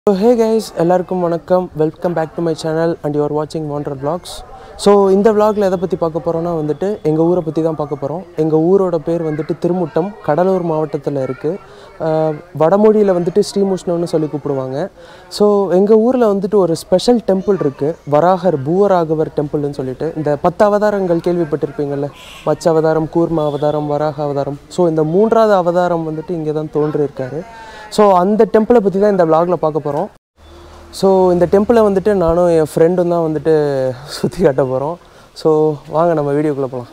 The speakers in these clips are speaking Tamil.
ஸோ ஹே கைஸ் எல்லாருக்கும் வணக்கம் welcome back to my channel and you're வாட்சிங் வாண்டர் vlogs ஸோ இந்த vlogல எதை பற்றி பார்க்க போகிறோன்னா வந்துட்டு எங்கள் ஊரை பற்றி தான் பார்க்க போகிறோம் எங்கள் ஊரோட பேர் வந்துட்டு திருமுட்டம் கடலூர் மாவட்டத்தில் இருக்குது வடமொழியில் வந்துட்டு ஸ்ரீமுஷ்ணம்னு சொல்லி கூப்பிடுவாங்க ஸோ எங்கள் ஊரில் வந்துட்டு ஒரு ஸ்பெஷல் டெம்பிள் இருக்குது வராகர் பூவராகவர் டெம்பிள்னு சொல்லிட்டு இந்த பத்து அவதாரங்கள் கேள்விப்பட்டிருப்பீங்கள்ல மச்ச அவதாரம் கூர்ம அவதாரம் வராக அவதாரம் ஸோ இந்த மூன்றாவது அவதாரம் வந்துட்டு இங்கே தான் தோன்றியிருக்காரு ஸோ அந்த டெம்பிளை பற்றி தான் இந்த vlogல பார்க்க போகிறோம் ஸோ இந்த டெம்பிளை வந்துட்டு நானும் என் ஃப்ரெண்டும் தான் வந்துட்டு சுற்றி காட்ட போகிறோம் ஸோ வாங்க நம்ம வீடியோக்குள்ளே போகலாம்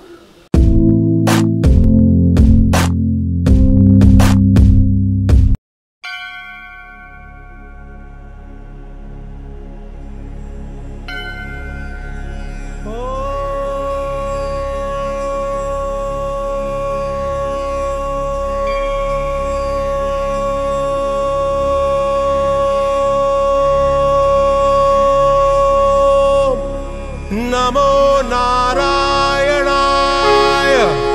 नमो नारायणाय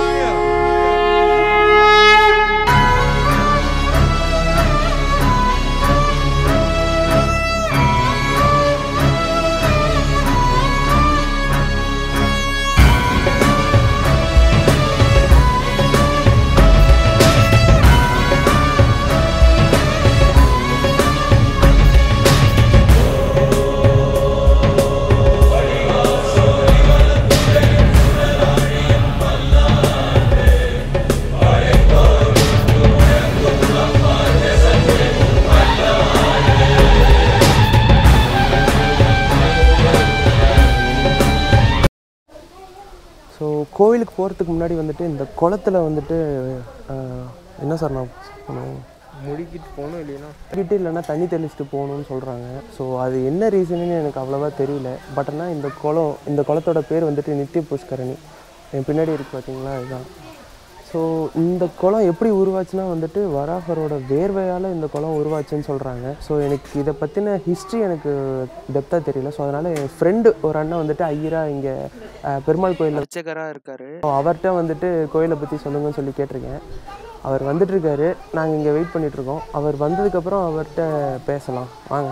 ஸோ கோவிலுக்கு போகிறதுக்கு முன்னாடி வந்துட்டு இந்த குளத்துல வந்துட்டு ஆஹ், என்ன சார் நான் பண்ணணும் முடிக்கிட்டு போகணும் இல்லைன்னா கிட்ட இல்லைன்னா தண்ணி தெளிச்சுட்டு போகணும்னு சொல்கிறாங்க ஸோ அது என்ன ரீசனுன்னு எனக்கு அவ்வளோவா தெரியல பட் ஆனால் இந்த குளம் இந்த குளத்தோட பேர் வந்துட்டு நித்திய புஷ்கரணி என் பின்னாடி இருக்கு பார்த்தீங்களா இதுதான் ஸோ இந்த குளம் எப்படி உருவாச்சுன்னா வந்துட்டு வராகரோட வேர்வையால் இந்த குளம் உருவாச்சுன்னு சொல்கிறாங்க ஸோ எனக்கு இதை பற்றின ஹிஸ்ட்ரி எனக்கு டெப்த்தாக தெரியல ஸோ அதனால் என் ஃப்ரெண்டு ஒரு அண்ணன் வந்துட்டு ஐயரா இங்கே பெருமாள் கோயிலில் அர்ச்சகராக இருக்கார் ஸோ அவர்கிட்ட வந்துட்டு கோயிலை பற்றி சொல்லுங்கன்னு சொல்லி கேட்டிருக்கேன் அவர் வந்துட்டு இருக்காரு நாங்கள் இங்கே வெயிட் பண்ணிட்டு இருக்கோம் அவர் வந்ததுக்கப்புறம் அவர்கிட்ட பேசலாம் வாங்க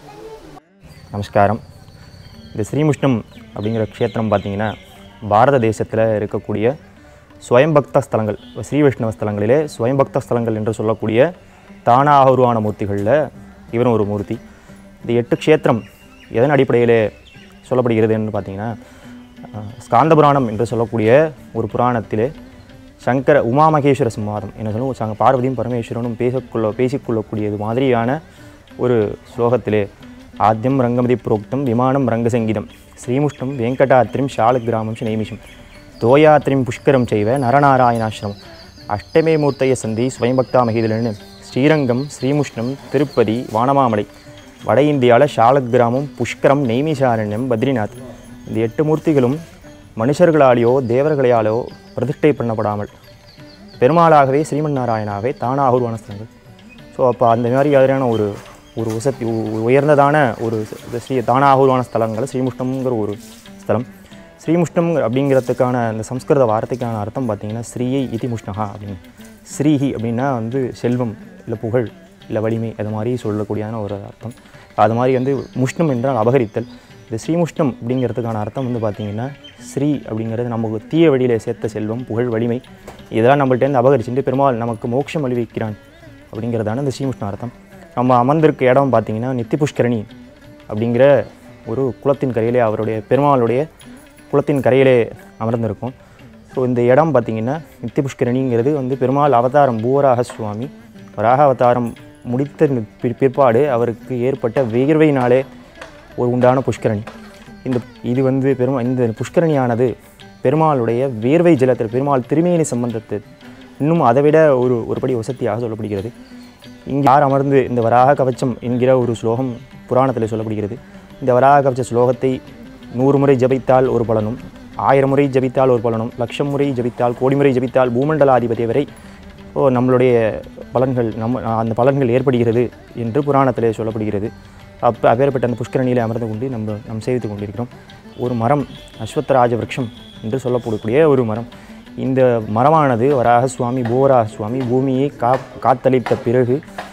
நமஸ்காரம் இந்த ஸ்ரீமுஷ்ணம் அப்படிங்கிற க்ஷேத்திரம் பார்த்தீங்கன்னா பாரத தேசத்தில் இருக்கக்கூடிய ஸ்வயம்பக்த ஸ்தலங்கள் ஸ்ரீ வைஷ்ணவ ஸ்தலங்களிலே ஸ்வயம்பக்த ஸ்தலங்கள் என்று சொல்லக்கூடிய தானாக உருவான மூர்த்திகளில் இவரும் ஒரு மூர்த்தி இந்த எட்டு க்ஷேத்திரம் எதன் அடிப்படையிலே சொல்லப்படுகிறதுன்னு பார்த்தீங்கன்னா அஹ், ஸ்காந்த புராணம் என்று சொல்லக்கூடிய ஒரு புராணத்திலே சங்கர உமாமகேஸ்வர சம்வாதம் என்ன சொல்லுவோம் சங்க பார்வதியும் பரமேஸ்வரனும் பேசக்கொள்ள பேசிக்கொள்ளக்கூடியது மாதிரியான ஒரு ஸ்லோகத்திலே ஆத்தியம் ரங்கமதி புரோக்தம் விமானம் ரங்கசங்கீதம் ஸ்ரீமுஷ்டம் வெங்கடாத்திரிம் ஷாலகிராமம் நைமிஷம் தோயாத்திரிம் புஷ்கரம் செய்வ நரநாராயணாசிரமம் அஷ்டமே மூர்த்தைய சந்தி ஸ்வயம்பக்தா மகிதலன்னு ஸ்ரீரங்கம் ஸ்ரீமுஷ்ணம் திருப்பதி வானமாமலை வட இந்தியாவில் ஷாலக்கிராமம் புஷ்கரம் நெய்மிசாரண்யம் பத்ரிநாத் இந்த எட்டு மூர்த்திகளும் மனுஷர்களாலேயோ தேவர்களாலேயோ பிரதிஷ்டை பண்ணப்படாமல் பெருமாளாகவே ஸ்ரீமன் நாராயணாவே தானாக உருவான ஸ்தலங்கள் ஸோ அப்போ அந்த மாதிரியான ஒரு ஒரு உசத்தி உ- உயர்ந்ததான ஒரு ச- ஸ்ரீ தானாக உருவான ஸ்தலங்கள் ஸ்ரீமுஷ்ணம்ங்கிற ஒரு ஸ்தலம் ஸ்ரீமுஷ்ணம் அப்படிங்கிறதுக்கான அந்த சம்ஸ்கிருத வார்த்தைக்கான அர்த்தம் பார்த்தீங்கன்னா ஸ்ரீயை இதி முஷ்ணகா அப்படின்னு ஸ்ரீஹி அப்படின்னா வந்து செல்வம் இல்லை புகழ் இல்லை வலிமை அது மாதிரி சொல்லக்கூடியதான ஒரு அர்த்தம் அது மாதிரி வந்து முஷ்ணம் என்றால் அபகரித்தல் இந்த ஸ்ரீமுஷ்ணம் அப்படிங்கிறதுக்கான அர்த்தம் வந்து பார்த்திங்கன்னா ஸ்ரீ அப்படிங்கிறது நமக்கு தீய வழியில் சேர்த்த செல்வம் புகழ் வலிமை இதெல்லாம் நம்மள்ட்டேருந்து அபகரிச்சுட்டு பெருமாள் நமக்கு மோட்சம் அளிவிக்கிறான் அப்படிங்கிறதான இந்த ஸ்ரீமுஷ்ண அர்த்தம் நம்ம அமர்ந்திருக்க இடம் பார்த்திங்கன்னா நித்தி புஷ்கரணி அப்படிங்கிற ஒரு குளத்தின் கரையிலே அவருடைய பெருமாளுடைய குளத்தின் கரையிலே அமர்ந்திருக்கும் ஸோ இந்த இடம் பார்த்திங்கன்னா நித்தி புஷ்கரணிங்கிறது வந்து பெருமாள் அவதாரம் பூவராக சுவாமி வராக அவதாரம் முடித்த பிற்- பிற்பாடு அவருக்கு ஏற்பட்ட வேர்வையினாலே ஒரு உண்டான புஷ்கரணி இந்த இது வந்து பெருமா இந்த புஷ்கரணியானது பெருமாளுடைய வேர்வை ஜலத்தில் பெருமாள் திருமேனி சம்பந்தத்தை இன்னும் அதை விட ஒரு ஒருபடி வசதியாக சொல்லப்படுகிறது இங்கே யார் அமர்ந்து இந்த வராக கவச்சம் என்கிற ஒரு ஸ்லோகம் புராணத்தில் சொல்லப்படுகிறது இந்த வராக கவச்ச ஸ்லோகத்தை நூறு முறை ஜபித்தால் ஒரு பலனும் ஆயிரம் முறை ஜபித்தால் ஒரு பலனும் லட்சம் முறை ஜபித்தால் கோடி முறை ஜபித்தால் பூமண்டலாதிபதி வரை ஓ நம்மளுடைய பலன்கள் நம்ம அந்த பலன்கள் ஏற்படுகிறது என்று புராணத்திலே சொல்லப்படுகிறது அப்போ அப்பேற்பட்ட அந்த புஷ்கரணியில் அமர்ந்து கொண்டு நம்ம நாம் சேவித்து கொண்டிருக்கிறோம் ஒரு மரம் அஸ்வத்தராஜ விருட்சம் என்று சொல்லப்படக்கூடிய ஒரு மரம் இந்த மரமானது வராக சுவாமி பூவராக சுவாமி பூமியை கா காத்தளித்த பிறகு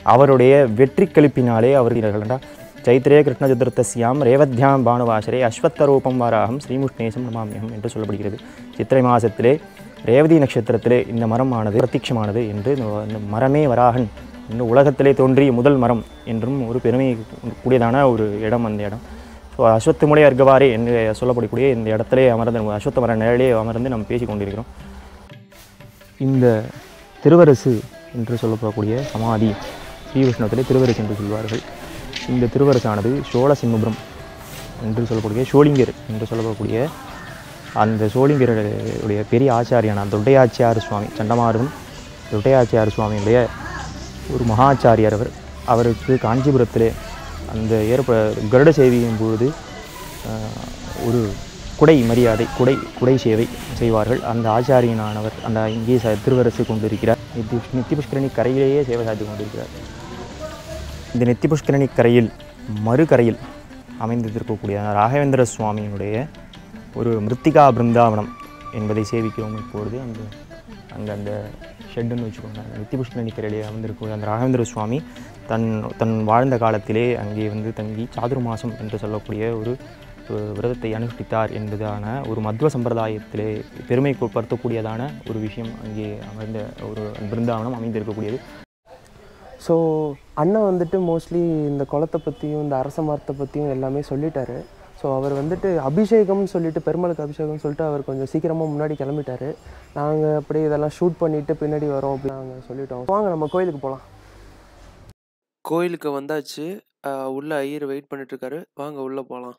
அவருடைய வெற்றி கழிப்பினாலே அவர் சைத்திரே கிருஷ்ண சதுர்த்தசியாம் ரேவத்யாம் பானுவாசரே அஸ்வத்த ரூபம் வாராகம் ஸ்ரீமுஷ்ணேசம் நமாமியம் என்று சொல்லப்படுகிறது சித்திரை மாதத்திலே ரேவதி நட்சத்திரத்திலே இந்த மரமானது பிரத்யட்சமானது என்று இந்த- இந்த மரமே வராகன் என்று உலகத்திலே தோன்றிய முதல் மரம் என்றும் ஒரு பெருமை கூடியதான ஒரு இடம் அந்த இடம் ஸோ அஸ்வத்து முலை அர்கவாரே என்று சொல்லப்படக்கூடிய இந்த இடத்திலே அமர்ந்து அஸ்வத்த மர நிழலே அமர்ந்து நம்ம பேசி கொண்டிருக்கிறோம் இந்த திருவரசு என்று சொல்லப்படக்கூடிய சமாதி ஸ்ரீவிஷ்ணவத்திலே திருவரசு என்று சொல்வார்கள் இந்த திருவரசானது சோழ சிம்மபுரம் என்று சொல்லக்கூடிய சோழிங்கர் என்று சொல்லப்படக்கூடிய அந்த சோழிங்கருடைய பெரிய ஆச்சாரியான தொட்டையாச்சியார் சுவாமி சண்டமாரும் தொட்டையாச்சியார் சுவாமியுடைய ஒரு மகாச்சாரியார் அவர் அவருக்கு காஞ்சிபுரத்திலே அந்த ஏற்ப கருட சேவையின் பொழுது ஆஹ், ஒரு குடை மரியாதை குடை குடை சேவை செய்வார்கள் அந்த ஆச்சாரியனானவர் அந்த இங்கே ச திருவரசு கொண்டிருக்கிறார் நித்தி நித்தி புஷ்கரணி கரையிலேயே சேவை சாதித்து கொண்டிருக்கிறார் இந்த நெத்தி புஷ்கரணி கரையில் மறுகரையில் அமைந்திருக்கக்கூடிய ராகவேந்திர சுவாமியினுடைய ஒரு மிருத்திகா பிருந்தாவனம் என்பதை சேவிக்கிறோம் இப்பொழுது அந்த அங்கே அந்த ஷெட்டுன்னு வச்சுக்கோங்க அந்த நித்தி புஷ்கரணி கரையிலே அமைந்திருக்கக்கூடிய அந்த ராகவேந்திர சுவாமி தன் தன் வாழ்ந்த காலத்திலே அங்கே வந்து தங்கி சாதுர்மாசம் என்று சொல்லக்கூடிய ஒரு ஒரு விரதத்தை அனுஷ்டித்தார் என்பதான ஒரு மத்வ சம்பிரதாயத்திலே பெருமைப்படுத்தக்கூடியதான ஒரு விஷயம் அங்கே அமைந்த ஒரு பிருந்தாவனம் அமைந்திருக்கக்கூடியது ஸோ அண்ணன் வந்துட்டு மோஸ்ட்லி இந்த குளத்தை பற்றியும் இந்த அரச மரத்தை பற்றியும் எல்லாமே சொல்லிட்டாரு ஸோ அவர் வந்துட்டு அபிஷேகம்னு சொல்லிட்டு பெருமாளுக்கு அபிஷேகம்னு சொல்லிட்டு அவர் கொஞ்சம் சீக்கிரமாக முன்னாடி கிளம்பிட்டாரு நாங்கள் அப்படியே இதெல்லாம் ஷூட் பண்ணிட்டு பின்னாடி வரோம் அப்படி நாங்கள் சொல்லிட்டோம் வாங்க நம்ம கோயிலுக்கு போகலாம் கோயிலுக்கு வந்தாச்சு அஹ் உள்ள ஐயர் வெயிட் பண்ணிட்டு இருக்காரு வாங்க உள்ள போகலாம்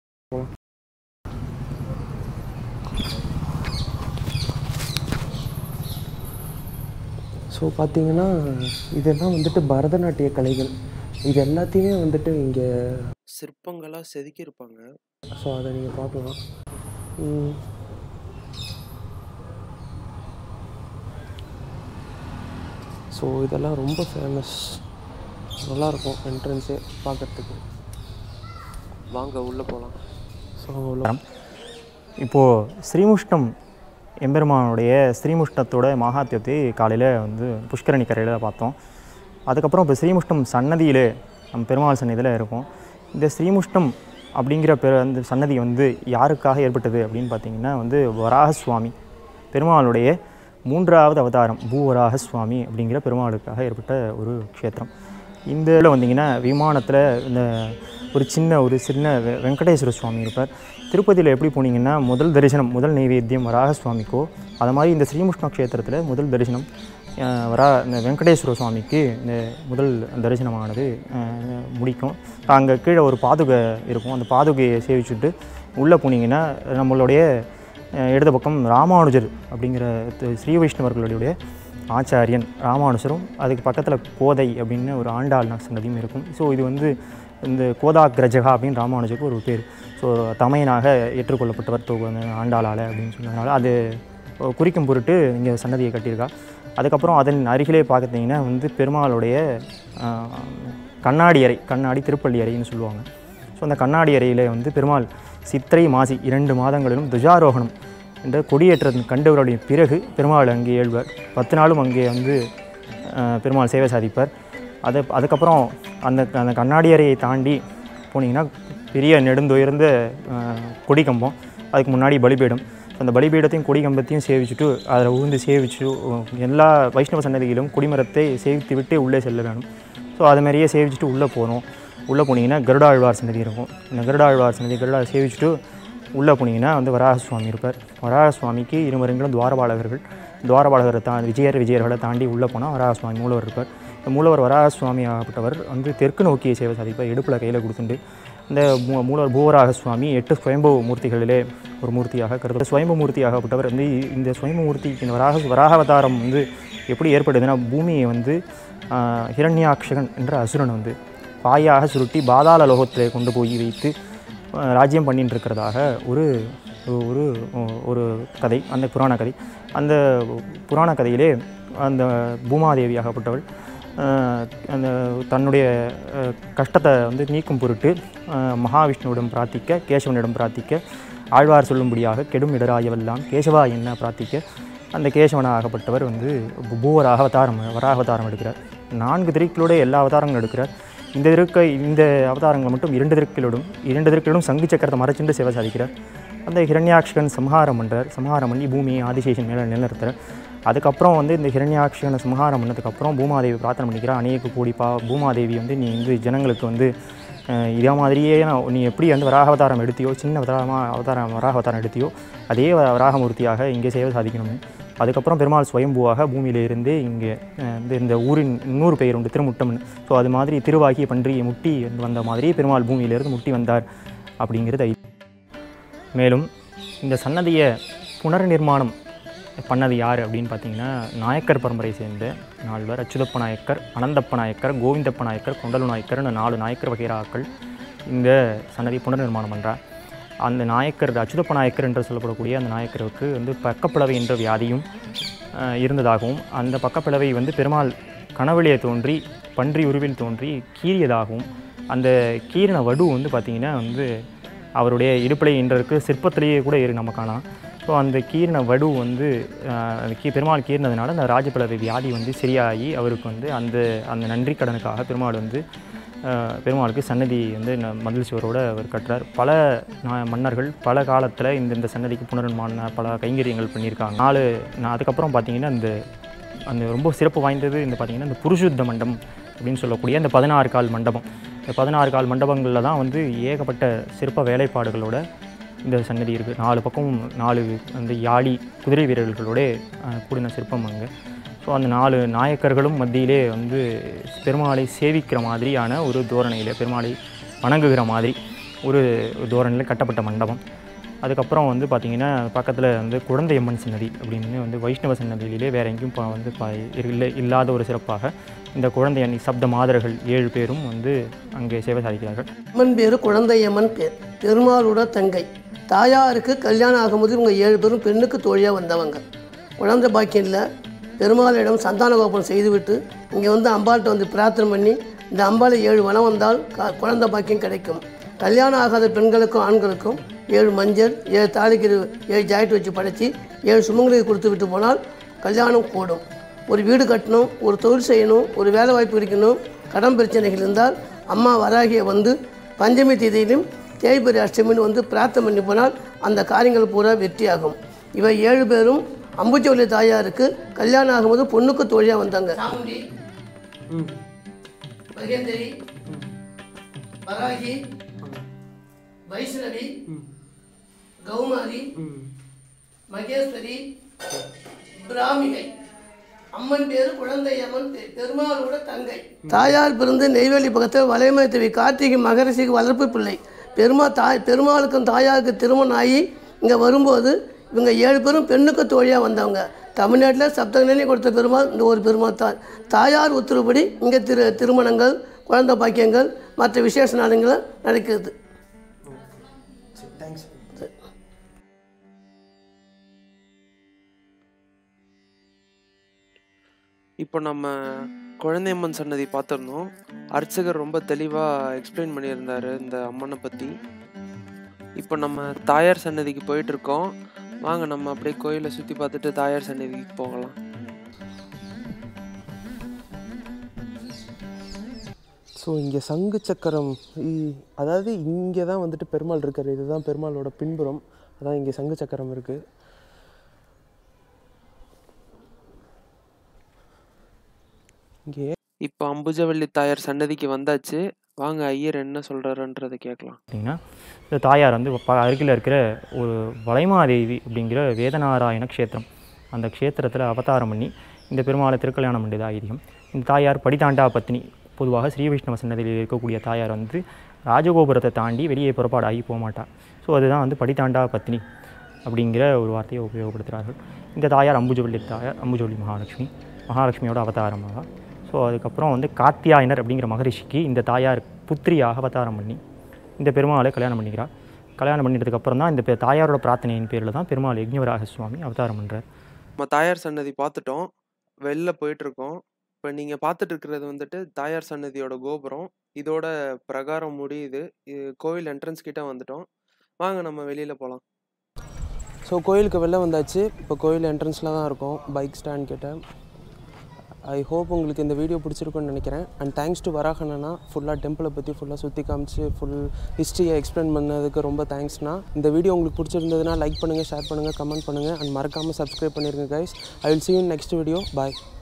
ஸோ பார்த்தீங்கன்னா இதெல்லாம் வந்துட்டு பரதநாட்டிய கலைகள் இது எல்லாத்தையுமே வந்துட்டு இங்கே சிற்பங்களாக செதுக்கியிருப்பாங்க ஸோ அதை நீங்கள் பார்க்கலாம் ம். ஸோ இதெல்லாம் ரொம்ப ஃபேமஸ் நல்லாயிருக்கும் என்ட்ரன்ஸே பார்க்கறதுக்கு வாங்க உள்ளே போகலாம் ஸோ உள்ள இப்போது ஸ்ரீமுஷ்ணம் எம்பெருமானுடைய ஸ்ரீமுஷ்ணத்தோட மகாத்தியத்தை காலையில் வந்து புஷ்கரணி கரையில் பார்த்தோம் அதுக்கப்புறம் இப்போ ஸ்ரீமுஷ்ணம் சன்னதியிலே நம்ம பெருமாள் சன்னதியில் இருக்கும் இந்த ஸ்ரீமுஷ்ணம் அப்படிங்கிற பெ அந்த சன்னதி வந்து யாருக்காக ஏற்பட்டது அப்படின்னு பார்த்தீங்கன்னா வந்து வராக சுவாமி பெருமாளுடைய மூன்றாவது அவதாரம் பூவராக சுவாமி அப்படிங்கிற பெருமாளுக்காக ஏற்பட்ட ஒரு க்ஷேத்திரம் இந்த இதில் வந்தீங்கன்னா விமானத்தில் இந்த ஒரு சின்ன ஒரு சின்ன வெ- வெங்கடேஸ்வர சுவாமி இருப்பார் திருப்பதியில் எப்படி போனீங்கன்னா முதல் தரிசனம் முதல் நைவேத்தியம் வராக சுவாமிக்கோ அது மாதிரி இந்த ஸ்ரீமுஷ்ண க்ஷேத்திரத்தில் முதல் தரிசனம் அஹ், வரா இந்த வெங்கடேஸ்வர சுவாமிக்கு இந்த முதல் தரிசனமானது அஹ், முடிக்கும் அங்கே கீழே ஒரு பாதுகை இருக்கும் அந்த பாதுகையை சேவிச்சுட்டு உள்ளே போனீங்கன்னா நம்மளுடைய அஹ், இடது பக்கம் ராமானுஜர் அப்படிங்கிற தி- ஸ்ரீ வைஷ்ணவர்களுடைய ஆச்சாரியன் ராமானுஜரும் அதுக்கு பக்கத்தில் கோதை அப்படின்னு ஒரு ஆண்டாள் சன்னதியும் இருக்கும் ஸோ இது வந்து இந்த கோதாக்ரஜகா அப்படின்னு ராமானுஜருக்கு ஒரு பேர் ஸோ தமையனாக ஏற்றுக்கொள்ளப்பட்டவர் தொ- அந்த ஆண்டாளால் அப்படின்னு சொன்னதுனால அது குறிக்கும் பொருட்டு இங்கே சன்னதியை கட்டியிருக்கா அதுக்கப்புறம் அதன் அருகிலே பார்த்தீங்கன்னா வந்து பெருமாளுடைய ஆஹ், கண்ணாடி அறை கண்ணாடி திருப்பள்ளி அறைன்னு சொல்லுவாங்க ஸோ அந்த கண்ணாடி அறையில் வந்து பெருமாள் சித்திரை மாசி இரண்டு மாதங்களிலும் துஜாரோகணம் என்ற கொடியேற்றத்தின் கண்டவருடைய பிறகு பெருமாள் அங்கே ஏழ்வார் பத்து நாளும் அங்கே வந்து ஆஹ், பெருமாள் சேவை சாதிப்பார் அது அதுக்கப்புறம் அந்த அந்த கண்ணாடி அறையை தாண்டி போனீங்கன்னா பெரிய நெடுந்துயர்ந்த ஆஹ், கொடிக்கம்பம் அதுக்கு முன்னாடி பலிபீடம் அந்த பலிபீடத்தையும் கொடிக்கம்பத்தையும் சேவிச்சுட்டு அதில் உழுந்து சேவிச்சு உ- எல்லா வைஷ்ணவ சன்னதியிலும் கொடிமரத்தை சேவித்து விட்டு உள்ளே செல்ல வேணும் ஸோ அது மாதிரியே சேவிச்சுட்டு உள்ளே போகணும் உள்ளே போனீங்கன்னா கருடாழ்வார் சன்னதி இருக்கும் இந்த கருடாழ்வார் சன்னதி கருடா சேவிச்சுட்டு உள்ளே போனீங்கன்னா வந்து வராக சுவாமி இருப்பார் வராக சுவாமிக்கு இருமருங்களும் துவாரபாலகர்கள் துவாரபாலகரை தா விஜயர் விஜயர்களை தாண்டி உள்ளே போனால் வராக சுவாமி மூலவர் இருப்பார் இந்த மூலவர் வராக சுவாமி ஆகப்பட்டவர் வந்து தெற்கு நோக்கிய சேவை சாதிப்பார் இடுப்பில் கையில் கொடுத்துட்டு இந்த மூ மூலவர் பூவராக சுவாமி எட்டு சுயம்பு மூர்த்திகளிலே ஒரு மூர்த்தியாக கருது சுயம்பு மூர்த்தியாகப்பட்டவர் வந்து இந்த சுயம்பு மூர்த்தி இந்த வராக வராக அவதாரம் வந்து எப்படி ஏற்படுதுன்னா பூமியை வந்து ஆஹ், ஹிரண்யாக்ஷகன் என்ற அசுரன் வந்து பாயாக சுருட்டி பாதாள லோகத்தில் கொண்டு போய் வைத்து அஹ், ராஜ்யம் பண்ணிட்டு இருக்கிறதாக ஒரு ஒரு ஒரு கதை அந்த புராண கதை அந்த புராண கதையிலே அந்த பூமாதேவியாகப்பட்டவள் அஹ், அந்த தன்னுடைய அஹ், கஷ்டத்தை வந்து நீக்கும் பொருட்டு அஹ், மகாவிஷ்ணுவிடம் பிரார்த்திக்க கேசவனிடம் பிரார்த்திக்க ஆழ்வார் சொல்லும்படியாக கெடும் இடராயவெல்லாம் கேசவா என்ன பிரார்த்திக்க அந்த கேசவனாகப்பட்டவர் வந்து பூ- பூவராக அவதாரம் வராக அவதாரம் எடுக்கிறார் நான்கு திருக்களோட எல்லா அவதாரங்களும் எடுக்கிறார் இந்த இருக்க இந்த அவதாரங்கள் மட்டும் இரண்டு திருக்களோடும் இரண்டு திருக்களோடும் சங்கு சக்கரத்தை மறைச்சிட்டு சேவை சாதிக்கிறார் அந்த ஹிரண்யாக்ஷகன் சம்ஹாரம் பண்ணுறார் சம்ஹாரம் பண்ணி பூமியை ஆதிசேஷன் மேலே நிலநிறுத்துறார் அதுக்கப்புறம் வந்து இந்த ஹிரண்யாக்ஷகனை சம்ஹாரம் பண்ணதுக்கப்புறம் பூமாதேவி பிரார்த்தனை பண்ணிக்கிறா அநேக கோடி பா பூமாதேவி வந்து நீ வந்து ஜனங்களுக்கு வந்து அஹ், இதே மாதிரியே நான் நீ எப்படி வந்து வராக அவதாரம் எடுத்தியோ சின்ன அவதாரமாக அவதாரம் வராக அவதாரம் எடுத்தியோ அதே வ- வராகமூர்த்தியாக இங்கே சேவை சாதிக்கணும்னு அதுக்கப்புறம் பெருமாள் சுயம்புவாக பூமியிலிருந்து இங்கே அஹ், இந்த இந்த ஊரின் இன்னொரு பெயர் உண்டு திருமுட்டம்னு ஸோ அது மாதிரி திருவாகிய பன்றியை முட்டி வந்த மாதிரி பெருமாள் பூமியிலிருந்து முட்டி வந்தார் அப்படிங்கிறது ஐதீகம். மேலும் இந்த சன்னதியை புனர்நிர்மாணம் பண்ணது யார் அப்படின்னு பார்த்தீங்கன்னா நாயக்கர் பரம்பரை சேர்ந்த நால்வர் அச்சுதப்ப நாயக்கர் அனந்தப்ப நாயக்கர் கோவிந்தப்ப நாயக்கர் கொண்டலு நாயக்கர்னு நாலு நாயக்கர் வகைராக்கள் இந்த சன்னதி புனர்நிர்மாணம் பண்ணுறார் அந்த நாயக்கர் அச்சுதப்ப நாயக்கர் என்று சொல்லப்படக்கூடிய அந்த நாயக்கருக்கு வந்து பக்கப்பிளவை என்ற வியாதியும் அஹ், இருந்ததாகவும் அந்த பக்கப்பிளவை வந்து பெருமாள் கனவெளியே தோன்றி பன்றி உருவில் தோன்றி கீறியதாகவும் அந்த கீறின வடு வந்து பார்த்திங்கன்னா வந்து அவருடைய இடுப்பிலை இன்றருக்கு சிற்பத்திலேயே கூட இரு நம்ம காணலாம் ஸோ அந்த கீரின வடு வந்து ஆஹ், அந்த கீ பெருமாள் கீறினதுனால அந்த ராஜபிளவை வியாதி வந்து சரியாகி அவருக்கு வந்து அந்த அந்த நன்றி கடனுக்காக பெருமாள் வந்து ஆஹ், பெருமாளுக்கு சன்னதி வந்து ந- மதில் சுவரோட அவர் கட்டுறார் பல நா- மன்னர்கள் பல காலத்தில் இந்த இந்த சன்னதிக்கு புனர்நிர்மாண பல கைங்கரியங்கள் பண்ணியிருக்காங்க நாலு நான் அதுக்கப்புறம் பார்த்தீங்கன்னா இந்த அந்த ரொம்ப சிறப்பு வாய்ந்தது இந்த பார்த்தீங்கன்னா இந்த புருஷுத்த மண்டபம் அப்படின்னு சொல்லக்கூடிய அந்த பதினாறு கால் மண்டபம் இந்த பதினாறு கால் மண்டபங்களில் தான் வந்து ஏகப்பட்ட சிற்ப வேலைப்பாடுகளோட இந்த சன்னதி இருக்குது நாலு பக்கமும் நாலு அந்த யாழி குதிரை வீரர்களோட அஹ், கூடின சிற்பம் அங்கே ஸோ அந்த நாலு நாயக்கர்களும் மத்தியிலே வந்து பெருமாளை சேவிக்கிற மாதிரியான ஒரு தோரணையில் பெருமாளை வணங்குகிற மாதிரி ஒரு தோரணையில் கட்டப்பட்ட மண்டபம் அதுக்கப்புறம் வந்து பார்த்திங்கன்னா பக்கத்தில் வந்து குழந்தையம்மன் சன்னதி அப்படின்னு வந்து வைஷ்ணவ சன்னதியிலே வேற எங்கேயும் பா- வந்து பா இல்லை இல்லாத ஒரு சிறப்பாக இந்த குழந்தையன் சப்த மாதர்கள் ஏழு பேரும் வந்து அங்கே சேவை சாதிக்கிறார்கள் அம்மன் பேர் குழந்தையம்மன் பேர் பெருமாளோட தங்கை தாயாருக்கு கல்யாணம் ஆகும்போது இவங்க ஏழு பேரும் பெண்ணுக்கு தோழியாக வந்தவங்க குழந்தை பாக்கியம் இல்லை பெருமாளிடம் சந்தான கோபம் செய்துவிட்டு இங்கே வந்து அம்பாள்கிட்ட வந்து பிரார்த்தனை பண்ணி இந்த அம்பாளை ஏழு வனம் வந்தால் க- குழந்தை பாக்கியம் கிடைக்கும் கல்யாணம் ஆகாத பெண்களுக்கும் ஆண்களுக்கும் ஏழு மஞ்சள் ஏழு தாலிக்கு இரு- ஏழு ஜாக்கெட் வச்சு படைச்சி ஏழு சுமங்களுக்கு கொடுத்து விட்டு போனால் கல்யாணம் கூடும் ஒரு வீடு கட்டணும் ஒரு தொழில் செய்யணும் ஒரு வேலை வாய்ப்பு கிடைக்கணும் கடன் பிரச்சனைகள் இருந்தால் அம்மா வராகிய வந்து பஞ்சமி தேதியிலும் தேய்பிரி அஷ்டமின்னு வந்து பிரார்த்தனை பண்ணி போனால் அந்த காரியங்கள் பூரா வெற்றியாகும் இவை ஏழு பேரும் அம்புச்சோலி தாயாருக்கு கல்யாணம் ஆகும்போது பொண்ணுக்கு தோழியாக வந்தாங்க சாமுண்டி மகேந்திரி வராகி வைஷ்ணவி கௌமாரி மகேஸ்வரி பிராமிகை அம்மன் பேரு குழந்தையம்மன் பெ- பெருமாளோட தங்கை தாயார் பிறந்து நெய்வேலி பக்கத்தில் வலைமை தேவி கார்த்திகை மகரிஷிக்கு வளர்ப்பு பிள்ளை பெருமா தாய் பெருமாளுக்கும் தாயாருக்கு திருமணம் ஆகி இங்கே வரும்போது இவங்க ஏழு பேரும் பெண்ணுக்கு தோழியாக வந்தவங்க தமிழ்நாட்டில் சப்தகனி கொடுத்த பெருமாள் இந்த ஒரு பெருமாள் தான் தாயார் உத்தரவுப்படி இங்கே திரு திருமணங்கள் குழந்தை பாக்கியங்கள் மற்ற விசேஷ நாடுங்களை நடக்கிறது தேங்க்ஸ் இப்போ நம்ம குழந்தையம்மன் சன்னதி பார்த்துருந்தோம் அர்ச்சகர் ரொம்ப தெளிவாக எக்ஸ்பிளைன் பண்ணியிருந்தாரு இந்த அம்மனை பற்றி இப்போ நம்ம தாயார் சன்னதிக்கு போயிட்டு இருக்கோம் வாங்க நம்ம அப்படியே கோயிலை சுற்றி பார்த்துட்டு தாயார் சன்னதிக்கு போகலாம் ஸோ இங்கே சங்கு சக்கரம் இ- அதாவது இங்கே தான் வந்துட்டு பெருமாள் இருக்கார் இதுதான் பெருமாளோட பின்புறம் அதான் இங்கே சங்கு சக்கரம் இருக்குது இங்கே இப்போ அம்புஜவள்ளி தாயார் சன்னதிக்கு வந்தாச்சு வாங்க ஐயர் என்ன சொல்கிறாருன்றதை கேட்கலாம் பார்த்தீங்கன்னா இந்த தாயார் வந்து ப அருகில் இருக்கிற ஒரு வளைமாதேவி அப்படிங்கிற வேதநாராயண க்ஷேத்திரம் அந்த க்ஷேத்திரத்தில் அவதாரம் பண்ணி இந்த பெருமாளை திருக்கல்யாணம் பண்ணியது ஐதீகம் இந்த தாயார் படிதாண்டா பத்தினி பொதுவாக ஸ்ரீ வைஷ்ணவ சன்னதியில் இருக்கக்கூடிய தாயார் வந்து ராஜகோபுரத்தை தாண்டி வெளியே புறப்பாடு ஆகி போக மாட்டார் ஸோ அதுதான் வந்து படிதாண்டா பத்தினி அப்படிங்கிற ஒரு வார்த்தையை உபயோகப்படுத்துகிறார்கள் இந்த தாயார் அம்புஜவள்ளி தாயார் அம்புஜவள்ளி மகாலட்சுமி மகாலட்சுமியோட அவதாரமாக ஸோ அதுக்கப்புறம் வந்து காத்தியாயனர் அப்படிங்கிற மகரிஷிக்கு இந்த தாயார் புத்திரியாக அவதாரம் பண்ணி இந்த பெருமாளை கல்யாணம் பண்ணிக்கிறார் கல்யாணம் பண்ணிட்டதுக்கு அப்புறம் தான் இந்த பெ- தாயாரோட பிரார்த்தனையின் பேரில் தான் பெருமாள் யக்ஞவராக சுவாமி அவதாரம் பண்ணுறார் நம்ம தாயார் சன்னதி பார்த்துட்டோம் வெளில போயிட்டு இருக்கோம் இப்போ நீங்கள் பார்த்துட்டு இருக்கிறது வந்துட்டு தாயார் சன்னதியோட கோபுரம் இதோட பிரகாரம் முடியுது இது கோவில் என்ட்ரன்ஸ் கிட்ட வந்துட்டோம் வாங்க நம்ம வெளியில் போகலாம் ஸோ கோயிலுக்கு வெளில வந்தாச்சு இப்போ கோயில் என்ட்ரன்ஸில் தான் இருக்கோம் பைக் ஸ்டாண்ட் கிட்ட ஐ ஹோப் உங்களுக்கு இந்த வீடியோ பிடிச்சிருக்குன்னு நினைக்கிறேன் அண்ட் தேங்க்ஸ் டு வராகண்ணா ஃபுல்லாக டெம்பிளை பற்றி ஃபுல்லாக சுற்றி காமிச்சு ஃபுல் ஹிஸ்ட்ரியை எக்ஸ்பிளைன் பண்ணதுக்கு ரொம்ப தேங்க்ஸ்ண்ணா இந்த வீடியோ உங்களுக்கு பிடிச்சிருந்ததுன்னா லைக் பண்ணுங்கள் ஷேர் பண்ணுங்கள் கமெண்ட் பண்ணுங்கள் அண்ட் மறக்காமல் சப்ஸ்கிரைப் பண்ணிருங்க guys I will see you in next video bye